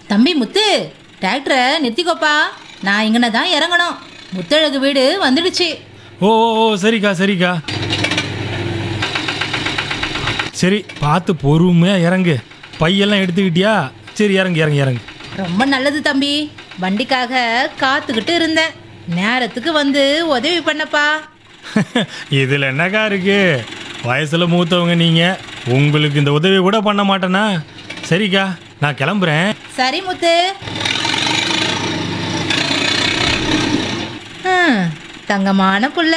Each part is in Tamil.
தம்பி முத்து டிராக்டரை நிறுத்திக்கோப்பா நான் இங்கன தான் இறங்கணும் முத்தழகு வீடு வந்துடுச்சு ஓ ஓ ஓ சரிக்கா சரிக்கா சரி பார்த்து பொறுமையாக இறங்கு பையெல்லாம் எடுத்துக்கிட்டியா சரி இறங்கு இறங்கு இறங்கு ரொம்ப நல்லது தம்பி வண்டிக்காக காத்துக்கிட்டு இருந்தேன் நேரத்துக்கு வந்து உதவி பண்ணப்பா இதில் என்னக்கா இருக்கு வயசில் மூத்தவங்க நீங்கள் உங்களுக்கு இந்த உதவி கூட பண்ண மாட்டேனா சரிக்கா நான் கிளம்புறேன் சரி முத்து ஹம், தங்கமான புள்ள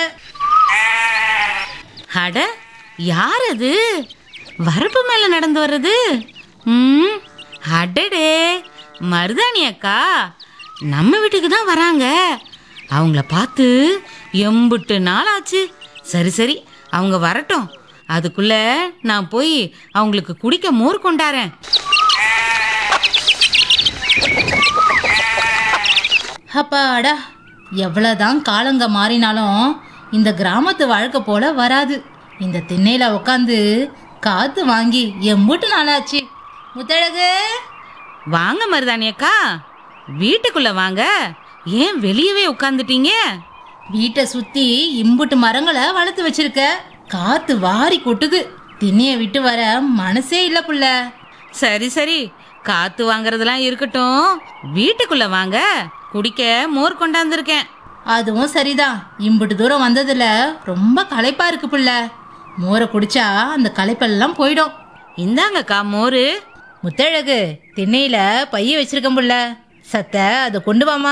அட யார் அது வரப்பு மேல நடந்து வர்றது ம் அடடே மருதாணி அக்கா நம்ம வீட்டுக்கு தான் வராங்க அவங்கள பார்த்து எம்புட்டு நாள் ஆச்சு சரி சரி அவங்க வரட்டும் அதுக்குள்ள நான் போய் அவங்களுக்கு குடிக்க மோர் கொண்டாரேன் அப்பாடா எவ்வளோதான் காலங்க மாறினாலும் இந்த கிராமத்து வாழ்க்கை போல வராது இந்த திண்ணையில உட்காந்து காத்து வாங்கி எம்பூட்டு நாளாச்சு முத்தழகு வாங்க மருதாணி அக்கா வீட்டுக்குள்ள வாங்க ஏன் வெளியவே உட்காந்துட்டீங்க வீட்டை சுத்தி இம்புட்டு மரங்களை வளர்த்து வச்சிருக்க காத்து வாரி கொட்டுது திண்ணைய விட்டு வர மனசே இல்ல புள்ள சரி சரி காத்து வாங்குறதெல்லாம் இருக்கட்டும் வீட்டுக்குள்ள வாங்க குடிக்க மோர் கொண்டாந்துருக்கேன் அதுவும் சரிதான் இம்புட்டு தூரம் வந்ததுல ரொம்ப களைப்பா இருக்கு புள்ள மோரை குடிச்சா அந்த களைப்பெல்லாம் போயிடும் இந்தாங்கக்கா மோரு முத்தழகு திண்ணையில பைய வச்சிருக்கேன் புள்ள சத்த அதை கொண்டு வாமா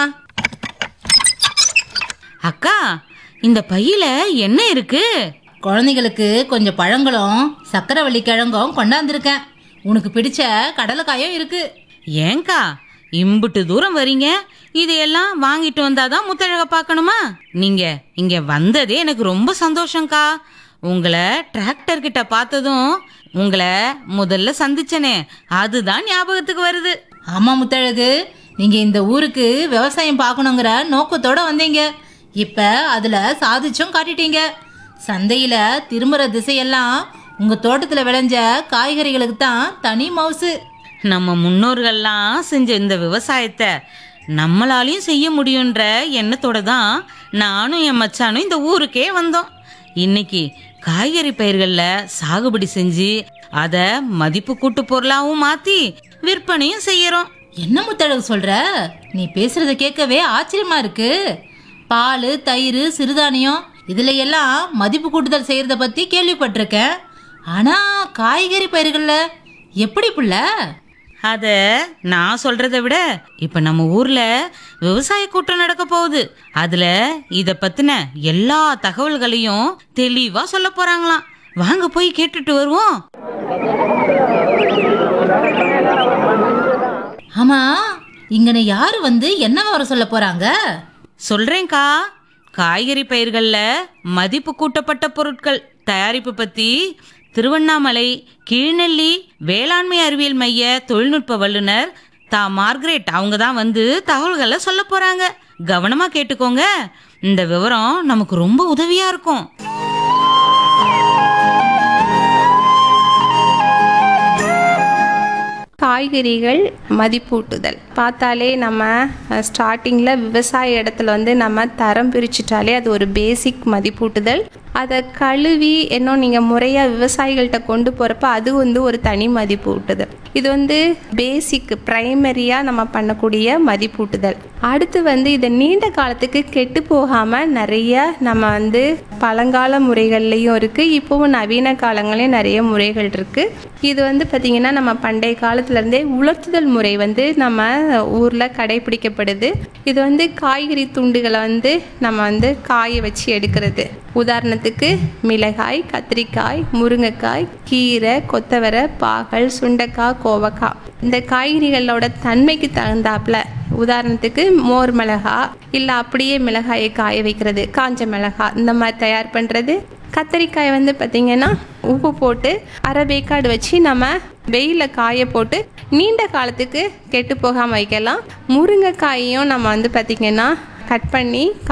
அக்கா இந்த பையில என்ன இருக்கு குழந்தைகளுக்கு கொஞ்சம் பழங்களும் சக்கரவள்ளி கிழங்கும் கொண்டாந்துருக்கேன் உனக்கு பிடிச்ச கடலைக்காயும் இருக்கு ஏங்கா இம்புட்டு தூரம் வரீங்க இதையெல்லாம் வாங்கிட்டு வந்தாதான் முத்தழக பார்க்கணுமா நீங்க இங்க வந்ததே எனக்கு ரொம்ப சந்தோஷம்க்கா உங்களை டிராக்டர் கிட்ட பார்த்ததும் உங்களை முதல்ல சந்திச்சனே அதுதான் ஞாபகத்துக்கு வருது ஆமா முத்தழகு நீங்க இந்த ஊருக்கு விவசாயம் பார்க்கணுங்கிற நோக்கத்தோட வந்தீங்க இப்ப அதுல சாதிச்சும் காட்டிட்டீங்க சந்தையில திரும்புற திசையெல்லாம் உங்க தோட்டத்துல விளைஞ்ச காய்கறிகளுக்கு தான் தனி மவுசு நம்ம முன்னோர்கள்லாம் செஞ்ச இந்த விவசாயத்தை நம்மளாலையும் செய்ய முடியுன்ற எண்ணத்தோட தான் நானும் என் மச்சானும் இந்த ஊருக்கே வந்தோம் இன்னைக்கு காய்கறி பயிர்களில் சாகுபடி செஞ்சு அதை மதிப்பு கூட்டு பொருளாகவும் மாற்றி விற்பனையும் செய்யறோம் என்ன முத்தழகு சொல்ற நீ பேசுறத கேட்கவே ஆச்சரியமா இருக்கு பால் தயிர் சிறுதானியம் இதுல எல்லாம் மதிப்பு கூட்டுதல் செய்யறத பத்தி கேள்விப்பட்டிருக்கேன் ஆனா காய்கறி பயிர்கள்ல எப்படி புள்ள அதை நான் சொல்றதை விட இப்போ நம்ம ஊர்ல விவசாய கூட்டம் நடக்க போகுது அதுல இதை பத்தின எல்லா தகவல்களையும் தெளிவா சொல்ல போறாங்களாம் வாங்க போய் கேட்டுட்டு வருவோம் ஆமா இங்கன யாரு வந்து என்ன வர சொல்ல போறாங்க சொல்றேன்க்கா காய்கறி பயிர்களில் மதிப்பு கூட்டப்பட்ட பொருட்கள் தயாரிப்பு பற்றி திருவண்ணாமலை கீழ்நெல்லி வேளாண்மை அறிவியல் மைய தொழில்நுட்ப வல்லுனர் தா மார்கரெட் அவங்க தான் வந்து தகவல்களை சொல்ல போறாங்க கவனமா கேட்டுக்கோங்க இந்த விவரம் நமக்கு ரொம்ப உதவியா இருக்கும் காய்கறிகள் மதிப்பூட்டுதல் பார்த்தாலே நம்ம ஸ்டார்டிங்கில் விவசாய இடத்துல வந்து நம்ம தரம் பிரிச்சுட்டாலே அது ஒரு பேசிக் மதிப்பூட்டுதல் அதை கழுவி இன்னும் நீங்கள் முறையாக விவசாயிகள்கிட்ட கொண்டு போகிறப்ப அது வந்து ஒரு தனி மதிப்பூட்டுதல் இது வந்து பேசிக் ப்ரைமரியாக நம்ம பண்ணக்கூடிய மதிப்பூட்டுதல் அடுத்து வந்து இதை நீண்ட காலத்துக்கு கெட்டு போகாமல் நிறைய நம்ம வந்து பழங்கால முறைகள்லையும் இருக்குது இப்போவும் நவீன காலங்களையும் நிறைய முறைகள் இருக்குது இது வந்து பார்த்திங்கன்னா நம்ம பண்டைய காலத்துலேருந்தே உலர்த்துதல் முறை வந்து நம்ம ஊரில் கடைபிடிக்கப்படுது இது வந்து காய்கறி துண்டுகளை வந்து நம்ம வந்து காய வச்சு எடுக்கிறது உதாரணத்துக்கு மிளகாய் கத்திரிக்காய் முருங்கைக்காய் கீரை கொத்தவரை பாகல் சுண்டைக்காய் கோவக்காய் இந்த காய்கறிகளோட தன்மைக்கு தகுந்தாப்புல உதாரணத்துக்கு மோர் மிளகா இல்லை அப்படியே மிளகாயை காய வைக்கிறது காஞ்ச மிளகா இந்த மாதிரி தயார் பண்ணுறது கத்தரிக்காய் வந்து பார்த்திங்கன்னா உப்பு போட்டு அரை வேக்காடு வச்சு நம்ம வெயிலில் காய போட்டு நீண்ட காலத்துக்கு கெட்டு போகாமல் வைக்கலாம் முருங்கைக்காயையும் நம்ம வந்து பார்த்திங்கன்னா கட் பண்ணி